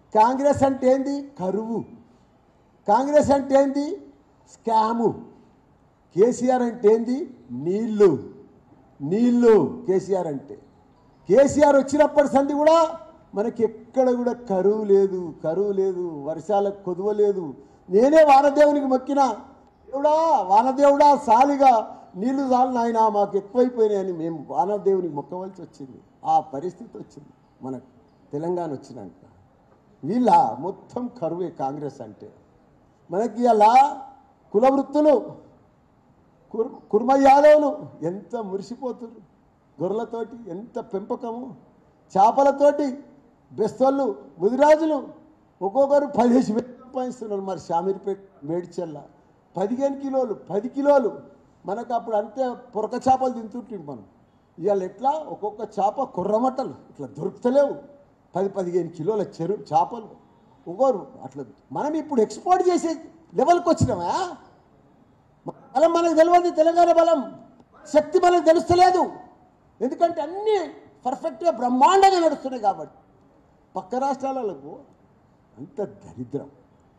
కాంగ్రెస్ అంటే ఏంది కరువు కాంగ్రెస్ అంటే ఏంది స్కాము కేసీఆర్ అంటే ఏంది నీళ్ళు నీళ్ళు కేసీఆర్ అంటే కేసీఆర్ వచ్చినప్పటి సంది కూడా మనకి ఎక్కడ కూడా కరువు లేదు కరువు లేదు వర్షాలకు కొదువ లేదు నేనే వానదేవునికి మొక్కిన దేవుడా వానదేవుడా సాలిగా నీళ్లు చాలు నాయన మాకు ఎక్కువైపోయినాయని మేము వానదేవునికి మొక్కవలసి వచ్చింది ఆ పరిస్థితి వచ్చింది మనకు తెలంగాణ వచ్చినాక వీళ్ళ మొత్తం కరువే కాంగ్రెస్ అంటే మనకి అలా కుల వృత్తులు కుర్ కుర్మ యాదవులు ఎంత మురిసిపోతున్నారు గొర్రెలతోటి ఎంత పెంపకము చేపలతోటి బెస్తోళ్ళు ముదిరాజులు ఒక్కొక్కరు పదిహేను వేలు సంపాదిస్తున్నారు మరి షామీర్పేట్ మేడ్చల్ల పదిహేను కిలోలు పది కిలోలు మనకు అప్పుడు అంతే పొరక చేపలు తింటుంటాం మనం ఇవాళ ఎట్లా ఒక్కొక్క చేప కుర్రమట్టలు ఇట్లా దొరుకుతలేవు పది పదిహేను కిలోల చెరు చేపలు ఒక్కోరు అట్లా మనం ఇప్పుడు ఎక్స్పోర్ట్ చేసే లెవెల్కి వచ్చినామా బలం మనకు తెలియదు తెలంగాణ బలం శక్తి మనకు తెలుస్తలేదు ఎందుకంటే అన్నీ పర్ఫెక్ట్గా బ్రహ్మాండంగా నడుస్తున్నాయి కాబట్టి పక్క రాష్ట్రాలకు అంత దరిద్రం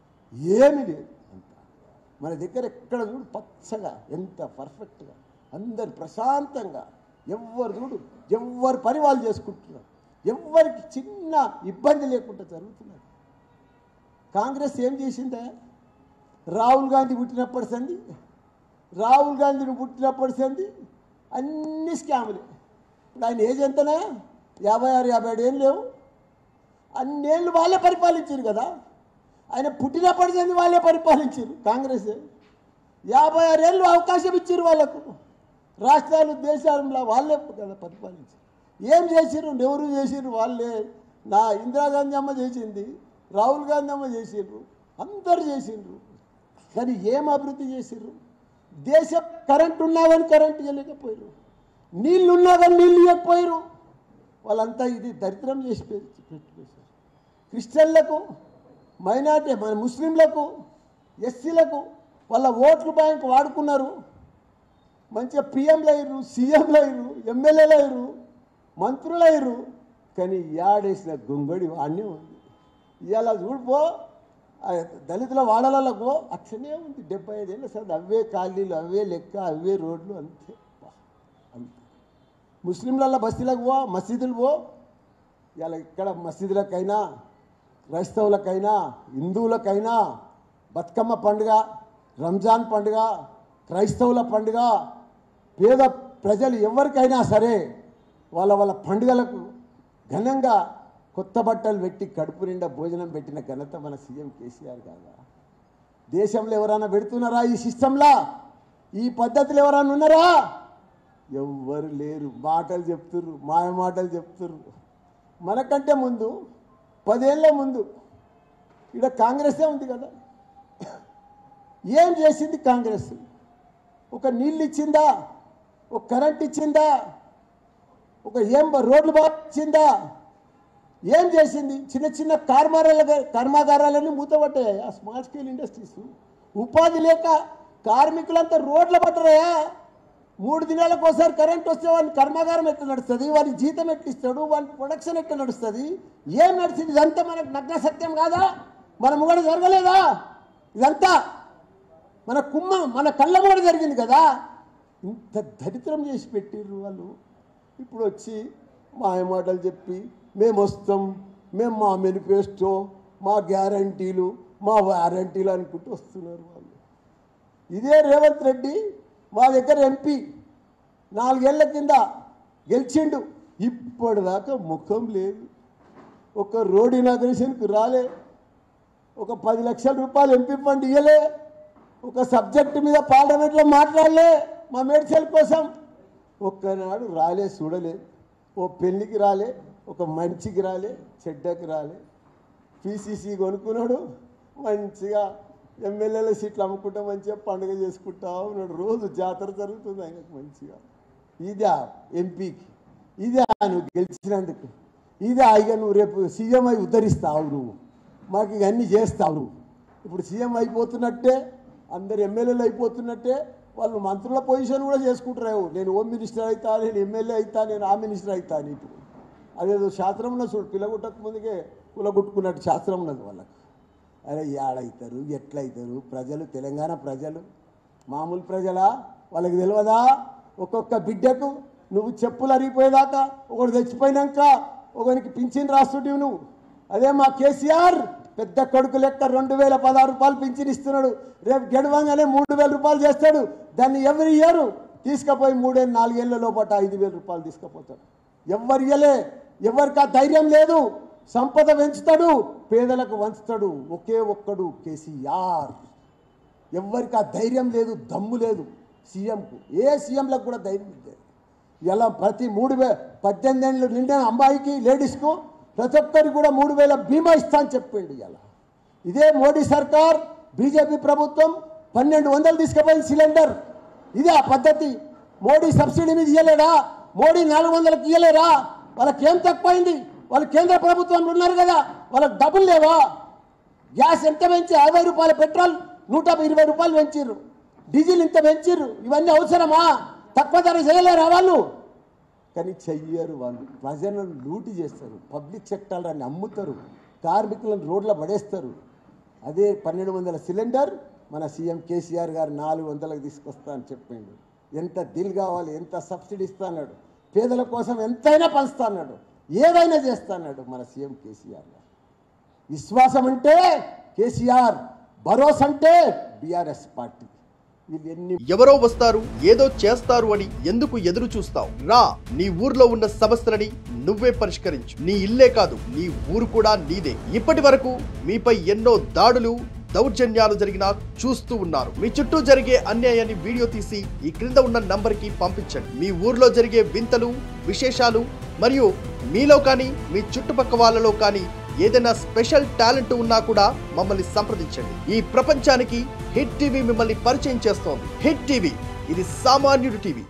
ఏమీ లేదు అంత మన దగ్గర ఎక్కడ చూడు పచ్చగా ఎంత పర్ఫెక్ట్గా అందరు ప్రశాంతంగా ఎవ్వరు చూడు ఎవ్వరు పని వాళ్ళు చేసుకుంటున్నారు ఎవ్వరికి చిన్న ఇబ్బంది లేకుండా జరుగుతున్నారు కాంగ్రెస్ ఏం చేసిందే రాహుల్ గాంధీ పుట్టినప్పటి సంది రాహుల్ గాంధీని పుట్టినప్పటి సంది అన్ని స్కాములే ఇప్పుడు ఆయన ఏజ్ ఎంతనా యాభై ఆరు యాభై ఏడు ఏళ్ళు లేవు అన్నేళ్ళు వాళ్ళే పరిపాలించారు కదా ఆయన పుట్టినప్పటి సంది వాళ్ళే పరిపాలించారు కాంగ్రెస్ యాభై ఆరు ఏళ్ళు అవకాశం ఇచ్చారు వాళ్ళకు రాష్ట్రాలు దేశాలలో వాళ్ళే కదా పరిపాలించారు ఏం చేసిర్రు నెవరు చేసిర్రు వాళ్ళే నా ఇందిరాగాంధీ అమ్మ చేసింది రాహుల్ గాంధీ అమ్మ చేసిండ్రు అందరు చేసిండ్రు కానీ ఏం అభివృద్ధి చేసిర్రు దేశం కరెంట్ ఉన్నా కానీ కరెంట్ ఇవ్వలేకపోయారు నీళ్ళు ఉన్నా కానీ నీళ్ళు ఇవ్వకపోయారు వాళ్ళంతా ఇది దరిద్రం చేసి పె- పెట్టేశారు క్రిస్టియన్లకు మైనార్టీ మన ముస్లింలకు ఎస్సీలకు వాళ్ళ ఓట్లు బ్యాంక్ వాడుకున్నారు మంచిగా పిఎంలు అయ్యారు సీఎంలు అయ్యారు ఎమ్మెల్యేలు అయ్యారు మంత్రులు అయ్యారు కానీ యాడేసిన గొంగడి వాడినే ఉంది ఇవాళ చూడిపో ఆ దళితుల వాడలలో పో అట్లనే ఉంది డెబ్బై ఐదేళ్ళ సార్ అవే ఖాళీలు అవే లెక్క అవే రోడ్లు అంతే బా, అంతే ముస్లింల బస్తీలకు పో మసీదులు పో ఇలా ఇక్కడ మసీదులకైనా క్రైస్తవులకైనా హిందువులకైనా బతుకమ్మ పండుగ రంజాన్ పండుగ క్రైస్తవుల పండుగ పేద ప్రజలు ఎవరికైనా సరే వాళ్ళ వాళ్ళ పండుగలకు ఘనంగా కొత్త బట్టలు పెట్టి కడుపు నిండా భోజనం పెట్టిన ఘనత మన సీఎం కేసీఆర్ కాదా దేశంలో ఎవరైనా పెడుతున్నారా ఈ సిస్టంలా ఈ పద్ధతులు ఎవరైనా ఉన్నారా ఎవ్వరు లేరు మాటలు చెప్తుర్రు మాయ మాటలు చెప్తుర్రు మనకంటే ముందు పదేళ్ల ముందు ఇక్కడ కాంగ్రెసే ఉంది కదా ఏం చేసింది కాంగ్రెస్ ఒక నీళ్ళు ఇచ్చిందా ఒక కరెంట్ ఇచ్చిందా ఒక ఏం బ- రోడ్లు బాగా ఇచ్చిందా ఏం చేసింది చిన్న చిన్న కర్మారాల కర్మాగారాలన్నీ మూతపట్టాయి ఆ స్మాల్ స్కేల్ ఇండస్ట్రీస్ ఉపాధి లేక కార్మికులంతా రోడ్ల పట్టరాయా మూడు దినాలకు ఒకసారి కరెంట్ వస్తే వాని కర్మాగారం ఎట్లా నడుస్తుంది వాని జీతం ఎట్లా ఇస్తాడు వాని ప్రొడక్షన్ ఎట్లా నడుస్తుంది ఏం నడిచింది ఇదంతా మనకు నగ్న సత్యం కాదా మన ముంగడ జరగలేదా ఇదంతా మన కుమ్మ మన కళ్ళ కూడా జరిగింది కదా ఇంత దరిద్రం చేసి పెట్టిర్రు వాళ్ళు ఇప్పుడు వచ్చి మాయమాటలు చెప్పి మేము వస్తాం మేము మా మేనిఫెస్టో మా గ్యారంటీలు మా వారంటీలు అనుకుంటూ వస్తున్నారు వాళ్ళు ఇదే రేవంత్ రెడ్డి మా దగ్గర ఎంపీ నాలుగేళ్ల కింద గెలిచిండు ఇప్పటిదాకా ముఖం లేదు ఒక రోడ్ ఇనాగ్రేషన్కి రాలే ఒక పది లక్షల రూపాయలు ఎంపీ ఫండ్ ఇవ్వలే ఒక సబ్జెక్ట్ మీద పార్లమెంట్లో మాట్లాడలే మా మేడ్చల్ కోసం ఒక్కనాడు రాలే చూడలే ఓ పెళ్ళికి రాలే ఒక మంచికి రాలే చెడ్డకి రాలే పీసీసీ కొనుక్కున్నాడు మంచిగా ఎమ్మెల్యేల సీట్లు అమ్ముకుంటా మంచిగా పండుగ చేసుకుంటా ఉన్నాడు రోజు జాతర జరుగుతుంది ఆయనకు మంచిగా ఇదా ఎంపీకి ఇదే నువ్వు గెలిచినందుకు ఇదే ఇక నువ్వు రేపు సీఎం అయి ఉద్ధరిస్తావు నువ్వు మాకు ఇక అన్నీ చేస్తావు నువ్వు ఇప్పుడు సీఎం అయిపోతున్నట్టే అందరు ఎమ్మెల్యేలు అయిపోతున్నట్టే వాళ్ళు మంత్రుల పొజిషన్ కూడా చేసుకుంటారు నేను హోమ్ మినిస్టర్ అవుతా నేను ఎమ్మెల్యే అవుతా నేను ఆ మినిస్టర్ అవుతా అని ఇప్పుడు అదేదో శాస్త్రంలో చూడు పిల్లగుట్టక ముందుకే కులగొట్టుకున్నట్టు శాస్త్రం ఉన్నది వాళ్ళకు అరే ఏడవుతారు ఎట్లయితారు ప్రజలు తెలంగాణ ప్రజలు మామూలు ప్రజలా వాళ్ళకి తెలియదా ఒక్కొక్క బిడ్డకు నువ్వు చెప్పులు అరిగిపోయేదాకా ఒకడు తెచ్చిపోయినాక ఒకరికి పింఛన్ రాస్తుంటివి నువ్వు అదే మా కేసీఆర్ పెద్ద కొడుకు లెక్క రెండు వేల పదహారు రూపాయలు పింఛన్ ఇస్తున్నాడు రేపు గెడవంగానే మూడు వేల రూపాయలు చేస్తాడు దాన్ని ఎవరి ఇయర్ తీసుకుపోయి మూడే నాలుగేళ్ల లోపల ఐదు వేల రూపాయలు తీసుకుపోతాడు ఎవరు ఇయ్యలే ఎవరికి ఆ ధైర్యం లేదు సంపద పెంచుతాడు పేదలకు వంచుతాడు ఒకే ఒక్కడు కేసీఆర్ ఎవ్వరికి ఆ ధైర్యం లేదు దమ్ము లేదు సీఎంకు ఏ సీఎంలకు కూడా ధైర్యం లేదు ఇలా ప్రతి మూడు వే పద్దెనిమిది ఏళ్ళు నిండిన అమ్మాయికి లేడీస్కు ప్రతి ఒక్కరికి కూడా మూడు వేల బీమా ఇస్తా అని చెప్పిండు ఇలా ఇదే మోడీ సర్కార్ బీజేపీ ప్రభుత్వం పన్నెండు వందలు తీసుకుపోయింది సిలిండర్ ఇదే ఆ పద్ధతి మోడీ సబ్సిడీ మీద ఇయ్యలేడా మోడీ నాలుగు వందలకు ఇయ్యలేరా వాళ్ళకి ఏం తక్కువైంది వాళ్ళు కేంద్ర ప్రభుత్వంలో ఉన్నారు కదా వాళ్ళకి డబ్బులు లేవా గ్యాస్ ఎంత పెంచి యాభై రూపాయల పెట్రోల్ నూట ఇరవై రూపాయలు పెంచిర్రు డీజిల్ ఇంత పెంచిర్రు ఇవన్నీ అవసరమా తక్కువ ధర చేయలేరా వాళ్ళు కానీ చెయ్యరు వాళ్ళు ప్రజలను లూటి చేస్తారు పబ్లిక్ సెక్టార్ని అమ్ముతారు కార్మికులను రోడ్ల పడేస్తారు అదే పన్నెండు వందల సిలిండర్ మన సీఎం కేసీఆర్ గారు నాలుగు వందలకు తీసుకొస్తా అని చెప్పిండు ఎంత దిల్ కావాలి ఎంత సబ్సిడీ ఇస్తా అన్నాడు పేదల కోసం ఎంతైనా పంచుతా అన్నాడు ఏదైనా చేస్తా అన్నాడు మన సీఎం కేసీఆర్ గారు విశ్వాసం అంటే కేసీఆర్ భరోసా అంటే బీఆర్ఎస్ పార్టీ వీళ్ళు ఎన్ని ఎవరో వస్తారు ఏదో చేస్తారు అని ఎందుకు ఎదురు చూస్తావు రా నీ ఊర్లో ఉన్న సమస్యలని నువ్వే పరిష్కరించు నీ ఇల్లే కాదు నీ ఊరు కూడా నీదే ఇప్పటి వరకు మీపై ఎన్నో దాడులు దౌర్జన్యాలు జరిగినా చూస్తూ ఉన్నారు మీ చుట్టూ జరిగే అన్యాయాన్ని వీడియో తీసి ఈ క్రింద ఉన్న నంబర్కి పంపించండి మీ ఊర్లో జరిగే వింతలు విశేషాలు మరియు మీలో కానీ మీ చుట్టుపక్క వాళ్ళలో కానీ ఏదైనా స్పెషల్ టాలెంట్ ఉన్నా కూడా మమ్మల్ని సంప్రదించండి ఈ ప్రపంచానికి హిట్ టీవీ మిమ్మల్ని పరిచయం చేస్తోంది హిట్ టీవీ ఇది సామాన్యుడి టీవీ